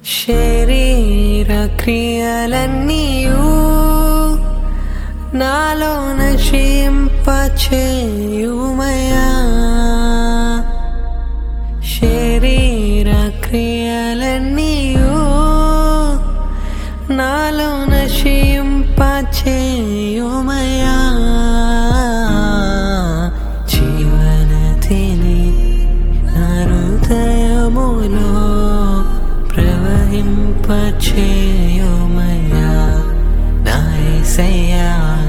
శరీర క్రియలన్నీయు నాలో నశింపచేయుమయా శరీర క్రియలన్నీయు నాలో నశింపచేయుమయా జీవనతిని నా హృదయములో ప్రవహింపచేయుమయా నా యేసయ్యా